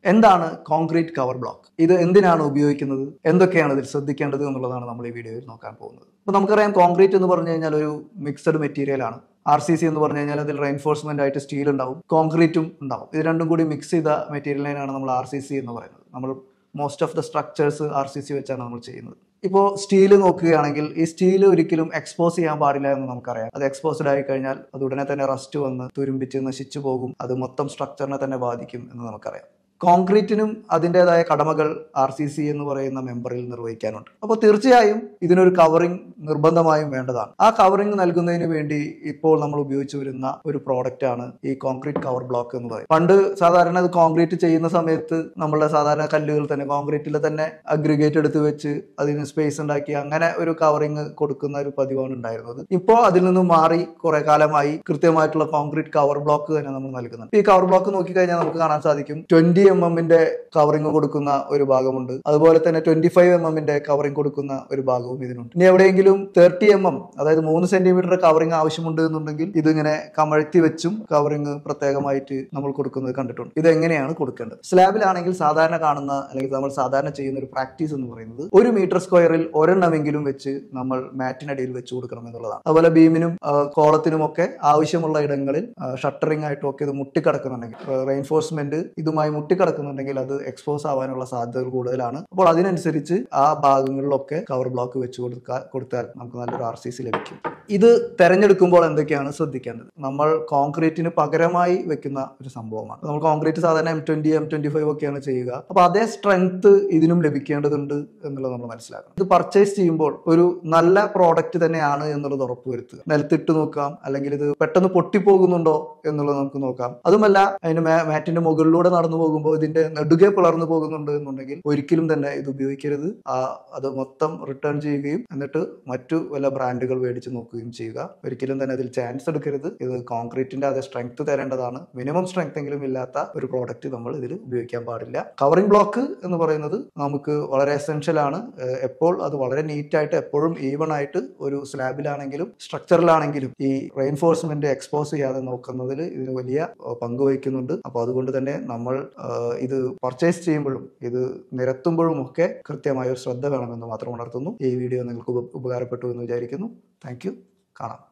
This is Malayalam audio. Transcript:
എന്താണ് കോൺക്രീറ്റ് കവർ ബ്ലോക്ക് ഇത് എന്തിനാണ് ഉപയോഗിക്കുന്നത് എന്തൊക്കെയാണ് ഇതിൽ ശ്രദ്ധിക്കേണ്ടത് എന്നുള്ളതാണ് നമ്മൾ ഈ വീഡിയോയിൽ നോക്കാൻ പോകുന്നത് അപ്പോൾ നമുക്കറിയാം കോൺക്രീറ്റ് എന്ന് പറഞ്ഞു കഴിഞ്ഞാൽ ഒരു മിക്സഡ് മെറ്റീരിയൽ ആണ് ആർ സി സി എന്ന് പറഞ്ഞു കഴിഞ്ഞാൽ അതിൽ റെയിൻഫോഴ്സ്മെന്റ് ആയിട്ട് സ്റ്റീൽ ഉണ്ടാവും കോൺക്രീറ്റും ഉണ്ടാവും ഇത് രണ്ടും കൂടി മിക്സ് ചെയ്ത മെറ്റീരിയലിനാണ് നമ്മൾ ആർ സി സി എന്ന് പറയുന്നത് നമ്മൾ most of the structures R C C വെച്ചാണ് നമ്മൾ ചെയ്യുന്നത് ഇപ്പോൾ സ്റ്റീൽ നോക്കുകയാണെങ്കിൽ ഈ സ്റ്റീൽ ഒരിക്കലും എക്സ്പോസ് ചെയ്യാൻ പാടില്ല എന്ന് നമുക്കറിയാം അത് എക്സ്പോസ്ഡ് ആയി കഴിഞ്ഞാൽ അത് ഉടനെ തന്നെ റസ്റ്റ് വന്ന് തുരുമ്പിച്ച് നശിച്ചു പോകും അത് മൊത്തം സ്ട്രക്ചറിനെ തന്നെ ബാധിക്കും എന്ന് നമുക്കറിയാം കോൺക്രീറ്റിനും അതിൻ്റെതായ കടമകൾ ആർ സി സി എന്ന് പറയുന്ന മെമ്പറിൽ നിർവഹിക്കാനുണ്ട് അപ്പോൾ തീർച്ചയായും ഇതിനൊരു കവറിംഗ് നിർബന്ധമായും വേണ്ടതാണ് ആ കവറിംഗ് നൽകുന്നതിന് വേണ്ടി ഇപ്പോൾ നമ്മൾ ഉപയോഗിച്ചു വരുന്ന ഒരു പ്രോഡക്റ്റ് ആണ് ഈ കോൺക്രീറ്റ് കവർ ബ്ലോക്ക് എന്ന് പറയും പണ്ട് സാധാരണ അത് കോൺക്രീറ്റ് ചെയ്യുന്ന സമയത്ത് നമ്മളുടെ സാധാരണ കല്ലുകൾ തന്നെ കോൺക്രീറ്റിൽ തന്നെ അഗ്രിഗേറ്റ് എടുത്ത് വെച്ച് അതിന് സ്പേസ് ഉണ്ടാക്കി അങ്ങനെ ഒരു കവറിംഗ് കൊടുക്കുന്ന ഒരു പതിവാണ് ഉണ്ടായിരുന്നത് ഇപ്പോൾ അതിൽ നിന്നും മാറി കുറെ കാലമായി കൃത്യമായിട്ടുള്ള കോൺക്രീറ്റ് കവർ ബ്ലോക്ക് തന്നെ നമ്മൾ നൽകുന്നുണ്ട് ഈ കവർ ബ്ലോക്ക് നോക്കിക്കഴിഞ്ഞാൽ നമുക്ക് കാണാൻ സാധിക്കും ട്വന്റി എം എമ്മിന്റെ കവറിംഗ് കൊടുക്കുന്ന ഒരു ഭാഗമുണ്ട് അതുപോലെ തന്നെ ട്വന്റി ഫൈവ് എം എമ്മിന്റെ കവറിംഗ് കൊടുക്കുന്ന ഒരു ഭാഗവും ഇതിനുണ്ട് ഇനി എവിടെയെങ്കിലും തേർട്ടി എം എം അതായത് മൂന്ന് സെന്റിമീറ്റർ കവറിംഗ് ആവശ്യമുണ്ട് എന്നുണ്ടെങ്കിൽ ഇതിങ്ങനെ കമഴ്ത്തി വെച്ചും കവറിംഗ് പ്രത്യേകമായിട്ട് നമ്മൾ കൊടുക്കുന്നത് കണ്ടിട്ടുണ്ട് ഇത് എങ്ങനെയാണ് കൊടുക്കേണ്ടത് സ്ലാബിലാണെങ്കിൽ സാധാരണ കാണുന്ന അല്ലെങ്കിൽ നമ്മൾ സാധാരണ ചെയ്യുന്ന ഒരു പ്രാക്ടീസ് എന്ന് പറയുന്നത് ഒരു മീറ്റർ സ്ക്വയറിൽ ഒരെണ്ണമെങ്കിലും വെച്ച് നമ്മൾ മാറ്റിനടിയിൽ വെച്ച് കൊടുക്കണം എന്നുള്ളതാണ് അതുപോലെ ബീമിനും കോളത്തിനും ഒക്കെ ആവശ്യമുള്ള ഇടങ്ങളിൽ ഷട്ടറിംഗ് ആയിട്ടും ഒക്കെ ഇത് മുട്ടിക്കിടക്കുന്നുണ്ടെങ്കിൽ റെയിൻഫോഴ്സ്മെന്റ് ഇതുമായി മുട്ടിക്കിടക്കുന്നുണ്ടെങ്കിൽ അത് എക്സ്പോസ് ആവാനുള്ള സാധ്യതകൾ കൂടുതലാണ് അപ്പോൾ അതിനനുസരിച്ച് ആ ഭാഗങ്ങളിലൊക്കെ കവർ ബ്ലോക്ക് വെച്ച് കൊടുക്കാൻ കൊടുത്താൽ നമുക്ക് നല്ലൊരു ആർ സി സി ലഭിക്കും ഇത് തെരഞ്ഞെടുക്കുമ്പോൾ എന്തൊക്കെയാണ് ശ്രദ്ധിക്കേണ്ടത് നമ്മൾ കോൺക്രീറ്റിന് പകരമായി വെക്കുന്ന ഒരു സംഭവമാണ് നമ്മൾ കോൺക്രീറ്റ് സാധാരണ M twenty M twenty five ഒക്കെയാണ് ചെയ്യുക അപ്പൊ അതേ സ്ട്രെങ്ത് ഇതിനും ലഭിക്കേണ്ടതുണ്ട് എന്നുള്ളത് നമ്മൾ മനസ്സിലാക്കണം ഇത് പർച്ചേസ് ചെയ്യുമ്പോൾ ഒരു നല്ല പ്രോഡക്റ്റ് തന്നെയാണ് എന്നുള്ളത് ഉറപ്പുവരുത്തുക നിലത്തിട്ട് നോക്കാം അല്ലെങ്കിൽ ഇത് പെട്ടെന്ന് പൊട്ടിപ്പോകുന്നുണ്ടോ എന്നുള്ളത് നമുക്ക് നോക്കാം അതുമല്ല അതിന് മാറ്റിന്റെ മുകളിലൂടെ നടന്നു പോകുമ്പോൾ ഇതിന്റെ നെടുകെ പിളർന്നു പോകുന്നുണ്ട് എന്നുണ്ടെങ്കിൽ ഒരിക്കലും തന്നെ ഇത് ഉപയോഗിക്കരുത് ആ അത് മൊത്തം റിട്ടേൺ ചെയ്യുകയും എന്നിട്ട് മറ്റു വല്ല ബ്രാൻഡുകൾ മേടിച്ച് നോക്കുകയും ചെയ്യുക ഒരിക്കലും തന്നെ അതിൽ ചാൻസ് എടുക്കരുത് ഇത് കോൺക്രീറ്റിന്റെ അതേ സ്ട്രെങ്ത് തരേണ്ടതാണ് മിനിമം സ്ട്രെങ്ത് എങ്കിലും ഇല്ലാത്ത ഒരു പ്രോഡക്റ്റ് നമ്മൾ ഇതിൽ ഉപയോഗിക്കാൻ പാടില്ല കവറിംഗ് ബ്ലോക്ക് എന്ന് പറയുന്നത് നമുക്ക് വളരെ എസെൻഷ്യൽ ആണ് ഏഹ് എപ്പോൾ അത് വളരെ നീറ്റ് ആയിട്ട് എപ്പോഴും ഈവൺ ആയിട്ട് ഒരു സ്ലാബിലാണെങ്കിലും സ്ട്രക്ചറിലാണെങ്കിലും ഈ റെയിൻഫോഴ്സ്മെന്റ് എക്സ്പോസ് ചെയ്യാതെ നോക്കുന്നതിൽ ഇതിന് വലിയ ഏഹ് പങ്ക് വഹിക്കുന്നുണ്ട് അപ്പോൾ അതുകൊണ്ട് തന്നെ നമ്മൾ ഏഹ് ഇത് പർച്ചേസ് ചെയ്യുമ്പോഴും ഇത് നിരത്തുമ്പോഴും ഒക്കെ കൃത്യമായ ഒരു ശ്രദ്ധ വേണമെന്ന് മാത്രം ഉണർത്തുന്നു ഈ വീഡിയോ നിങ്ങൾക്ക് ഉപ- ഉപകാരപ്പെട്ടു എന്ന് വിചാരിക്കുന്നു താങ്ക് യു കാണാം